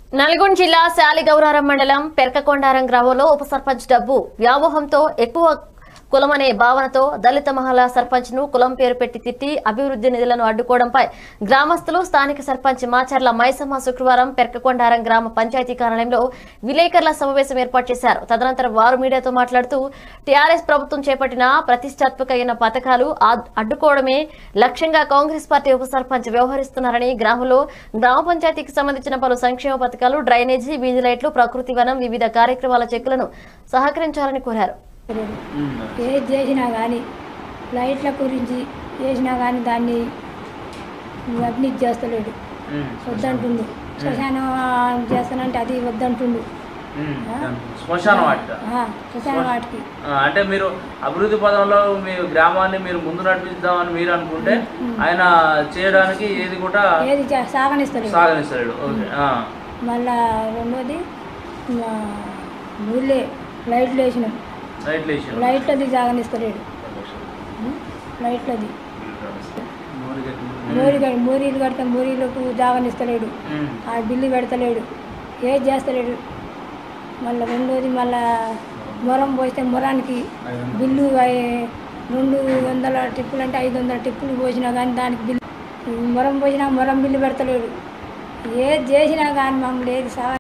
నల్గొండ జిల్లా శాలిగౌరారం మండలం పెరకకొండారం గ్రామంలో ఉప సర్పంచ్ డబ్బు వ్యామోహంతో ఎక్కువ కులమనే భావనతో దళిత మహిళా సర్పంచ్ ను కులం పేరు పెట్టి తిట్టి అభివృద్ధి నిధులను అడ్డుకోవడంపై గ్రామస్తులు స్థానిక సర్పంచ్ మాచర్ల మైసమ్మ శుక్రవారం పెరకకొండారం గ్రామ పంచాయతీ కార్యాలయంలో విలేకరుల సమావేశం ఏర్పాటు చేశారు తదనంతరం వారు మీడియాతో మాట్లాడుతూ టీఆర్ఎస్ ప్రభుత్వం చేపట్టిన ప్రతిష్టాత్మకమైన పథకాలు ఆ- అడ్డుకోవడమే లక్ష్యంగా కాంగ్రెస్ పార్టీ ఉప సర్పంచ్ వ్యవహరిస్తున్నారని గ్రామంలో గ్రామ పంచాయతీకి సంబంధించిన పలు సంక్షేమ పథకాలు డ్రైనేజీ వీధి లైట్లు ప్రకృతి వనం వివిధ కార్యక్రమాల చెక్కులను సహకరించాలని కోరారు ఏది చేసినా కానీ లైట్ల గురించి చేసినా కానీ దాన్ని అభివృద్ధి చేస్తలేడు వద్దంటుండు శ్మశానం చేస్తానంటే అది వద్దంటుండు శ్మశాన వాటిక ఆ, శ్మశాన వాటికి ఆ, అంటే మీరు అభివృద్ధి పదంలో మీ గ్రామాన్ని మీరు ముందు నడిపిద్దామని మీరు అనుకుంటే ఆయన చేయడానికి ఏది కూడా ఏది చే- సాగనిస్తలేడు సాగనిస్తాడు ఓకే ఆ. మళ్ళా రెండోది ఆ, ఊళ్ళే లైట్లు వేసినాం రైట్ లేచి లైట్లది సాగనిస్తలేడు ఉం? లైట్లది మోరీ కట్- మోరీలు కడితే మోరీలకు జాగనిస్తలేడు ఉమ్. ఆ బిల్లు పెడతలేడు ఏది చేస్తలేడు మళ్ళీ రెండోది మళ్ళా మొరం పోస్తే మొరానికి బిల్లు అయ్యే- రెండు వందల టిప్పులు అంటే ఐదు వందల టిప్పులు పోసినా కానీ దానికి బిల్లు మొరం పోసినా మొరం బిల్లు పెడతలేడు ఏది చేసినా కానీ మమ్మల్ని ఏది సా